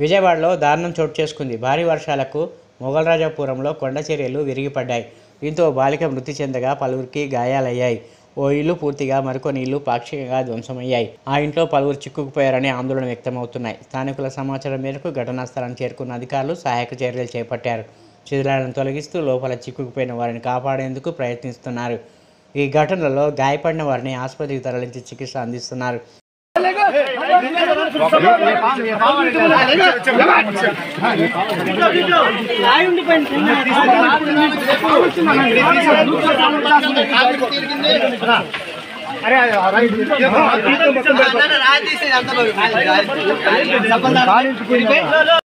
విజయవాడలో దారుణం చోటు చేసుకుంది భారీ వర్షాలకు మొగల్రాజాపురంలో కొండ చర్యలు విరిగిపడ్డాయి దీంతో బాలిక మృతి చెందగా పలువురికి గాయాలయ్యాయి ఓ ఇల్లు పూర్తిగా మరికొన్ని ఇల్లు పాక్షికంగా ధ్వంసమయ్యాయి ఆ ఇంట్లో పలువురు చిక్కుకుపోయారని ఆందోళన వ్యక్తమవుతున్నాయి స్థానికుల సమాచారం మేరకు ఘటనా స్థలానికి చేరుకున్న అధికారులు సహాయక చర్యలు చేపట్టారు శిథిలాలను తొలగిస్తూ లోపల చిక్కుకుపోయిన వారిని కాపాడేందుకు ప్రయత్నిస్తున్నారు ఈ ఘటనలో గాయపడిన వారిని ఆసుపత్రికి తరలించి చికిత్స అందిస్తున్నారు రాజేసి అంత